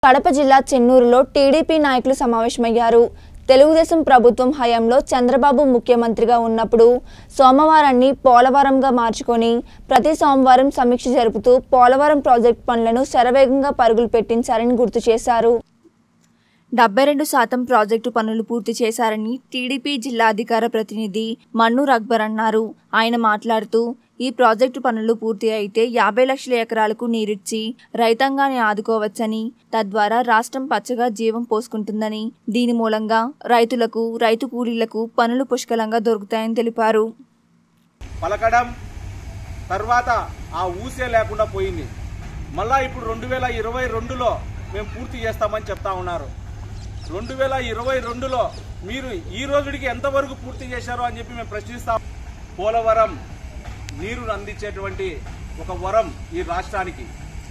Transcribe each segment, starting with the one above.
కడప జిల్లా చెన్నూరులో టీడీపీ నాయకులు సమావేశమయ్యారు తెలుగుదేశం ప్రభుత్వం హయాంలో చంద్రబాబు ముఖ్యమంత్రిగా ఉన్నప్పుడు సోమవారాన్ని పోలవరంగా మార్చుకొని ప్రతి సోమవారం సమీక్ష జరుపుతూ పోలవరం ప్రాజెక్టు పనులను శరవేగంగా పరుగులు పెట్టించారని గుర్తు చేశారు డెబ్బై రెండు శాతం ప్రాజెక్టు పనులు పూర్తి చేశారని టీడీపీ జిల్లా అధికార ప్రతినిధి మన్నూర్ అక్బర్ అన్నారు ఆయన మాట్లాడుతూ ఈ ప్రాజెక్టు పనులు పూర్తి అయితే యాభై లక్షల ఎకరాలకు నీరిచ్చి రైతాంగాన్ని ఆదుకోవచ్చని తద్వారా రాష్ట్రం పచ్చగా జీవం పోసుకుంటుందని దీని మూలంగా రైతులకు రైతు కూలీలకు పనులు పుష్కలంగా దొరుకుతాయని తెలిపారు పలకడం తర్వాత ఆ ఊసే లేకుండా పోయింది మళ్ళా ఇప్పుడు రెండు వేల ఇరవై రెండులో మేము పూర్తి చేస్తామని చెప్తా ఉన్నారు రెండు వేల ఇరవై రెండులో మీరు ఈ రోజుడికి ఎంతవరకు పూర్తి చేశారో అని చెప్పి మేము ప్రశ్నిస్తాం పోలవరం నీరును అందించేటువంటి ఒక వరం ఈ రాష్ట్రానికి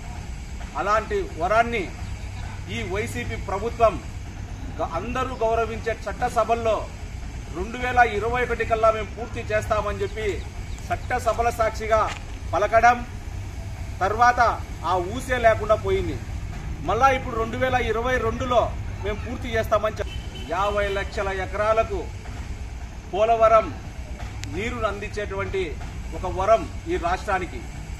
అలాంటి వరాన్ని ఈ వైసీపీ ప్రభుత్వం గ- అందరూ గౌరవించే చట్టసభల్లో రెండు వేల ఇరవై ఒకటి కల్లా మేము పూర్తి చేస్తామని చెప్పి చట్టసభల సాక్షిగా పలకడం తర్వాత ఆ ఊసే లేకుండా పోయింది మళ్ళా ఇప్పుడు రెండు వేల ఇరవై రెండులో మేము పూర్తి చేస్తామని చెప్ యాభై లక్షల ఎకరాలకు పోలవరం నీరును అందించేటువంటి ఒక వరం ఈ రాష్ట్రానికి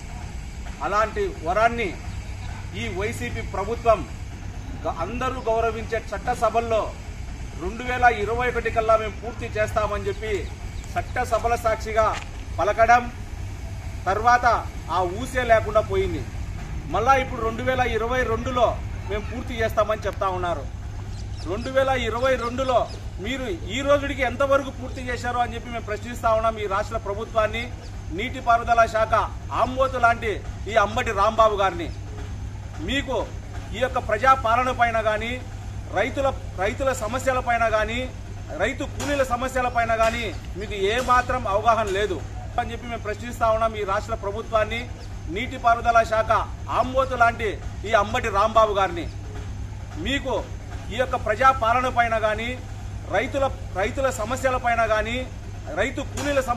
అలాంటి వరాన్ని ఈ వైసీపీ ప్రభుత్వం గ- అందరూ గౌరవించే చట్టసభల్లో రెండు వేల ఇరవై ఒకటి కల్లా మేము పూర్తి చేస్తామని చెప్పి చట్టసభల సాక్షిగా పలకడం తర్వాత ఆ ఊసే లేకుండా పోయింది మళ్ళా ఇప్పుడు రెండు వేల ఇరవై రెండులో మేము పూర్తి చేస్తామని చెప్తా ఉన్నారు రెండు వేల ఇరవై రెండులో మీరు ఈ రోజుడికి ఎంతవరకు పూర్తి చేశారో అని చెప్పి మేము ప్రశ్నిస్తా ఉన్నాం ఈ రాష్ట్ర ప్రభుత్వాన్ని నీటిపారుదల శాఖ ఆంబోతు లాంటి ఈ అంబటి రాంబాబు గారిని మీకు ఈ యొక్క ప్రజా పాలన పైన కానీ రైతుల రైతుల సమస్యల పైన కానీ రైతు కూలీల సమస్యల పైన కానీ మీకు ఏ మాత్రం అవగాహన లేదు అని చెప్పి మేము ప్రశ్నిస్తా ఉన్నాం ఈ రాష్ట్ర ప్రభుత్వాన్ని నీటిపారుదల శాఖ ఆంబోతు లాంటి ఈ అంబటి రాంబాబు గారిని మీకు ఈ యొక్క ప్రజా పాలన పైన కానీ రైతుల రైతుల సమస్యల పైన కానీ రైతు కూలీల సమ-